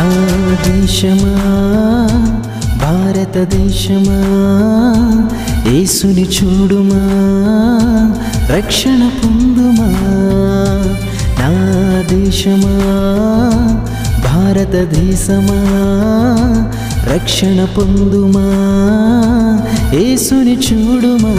నా దేశమా భారతదేశమా యేసుని చూడుమా రక్షణ పొందుమా నా దేశమా భారతదేశమా రక్షణ పొందుమా యేసుని చూడుమా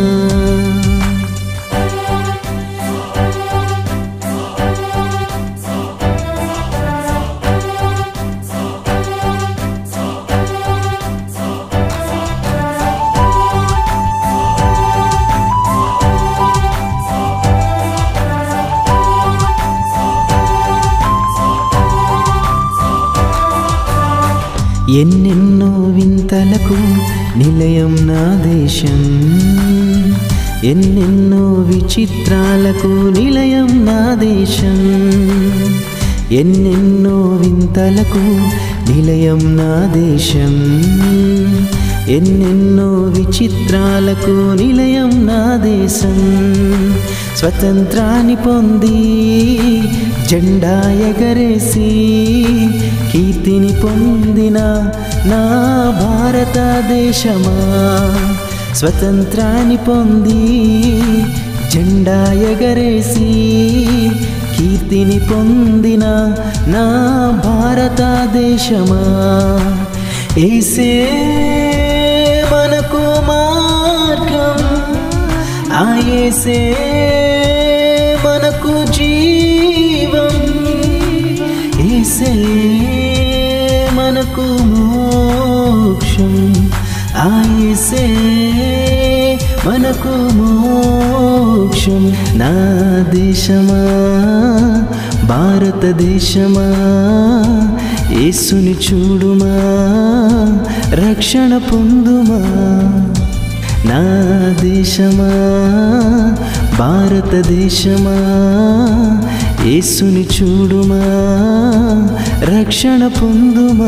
ఎన్నెన్నో వింతలకు నిలయం నా దేశం ఎన్నెన్నో విచిత్రాలకు నిలయం నా దేశం ఎన్నెన్నో వింతలకు నిలయం నా దేశం ఎన్నెన్నో విచిత్రాలకు నిలయం నా దేశం స్వతంత్రాన్ని పొంది జెండా ఎగరేసి కీర్తిని పొందిన నా భారతదేశమా స్వతంత్రాన్ని పొంది జెండా ఎగరేసి కీర్తిని పొందిన నా భారతదేశమా ఏసే మనకు మార్గం ఆ ఏసే మనకు జీవం ఏసే మనకు మోక్షం ఆ ఏసే మనకు మోక్షం నా దేశమా భారతదేశమా యేసుని చూడుమా రక్షణ పొందుమా నా దేశమా భారతదేశమా యేసుని చూడుమా రక్షణ పొందుమా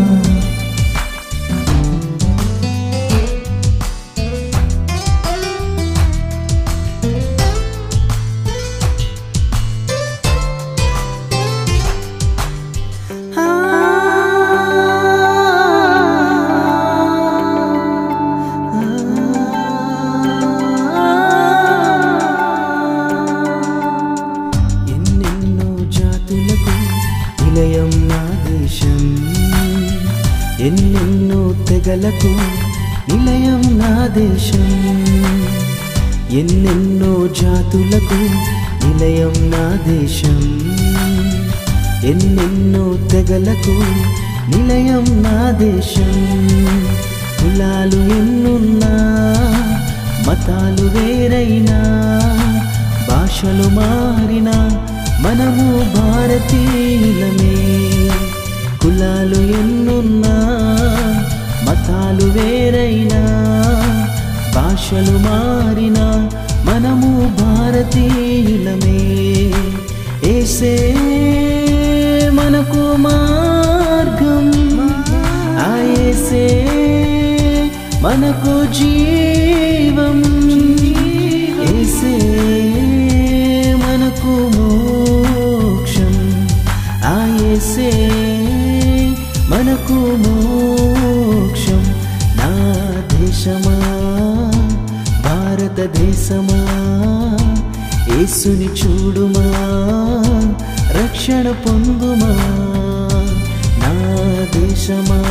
ఎన్నెన్నో జాతులకు నిలయం నా దేశం ఎన్నెన్నో తెగలకు నిలయం నా దేశం ఎన్నెన్నో జాతులకు నిలయం నా దేశం ఎన్నెన్నో తెగలకు నిలయం నా దేశం కులాలు ఎన్నున్నా మతాలు వేరైనా భాషలు మారినా మనము భారతీయులమే కులాలు ఎన్నున్నా మతాలు వేరైనా భాషలు మారినా మనము భారతీయులమే ఏసే మనకు మార్గం ఆ ఏసే మనకు జీవం ఏసే మనకు మోక్షం ఆ ఏసే మనకు మోక్షం నా దేశమా భారతదేశమా యేసుని చూడుమా రక్షణ పొందుమా నా దేశమా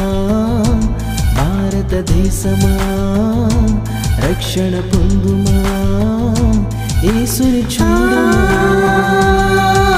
భారతదేశమా రక్షణ పొందుమా యేసుని చూడుమా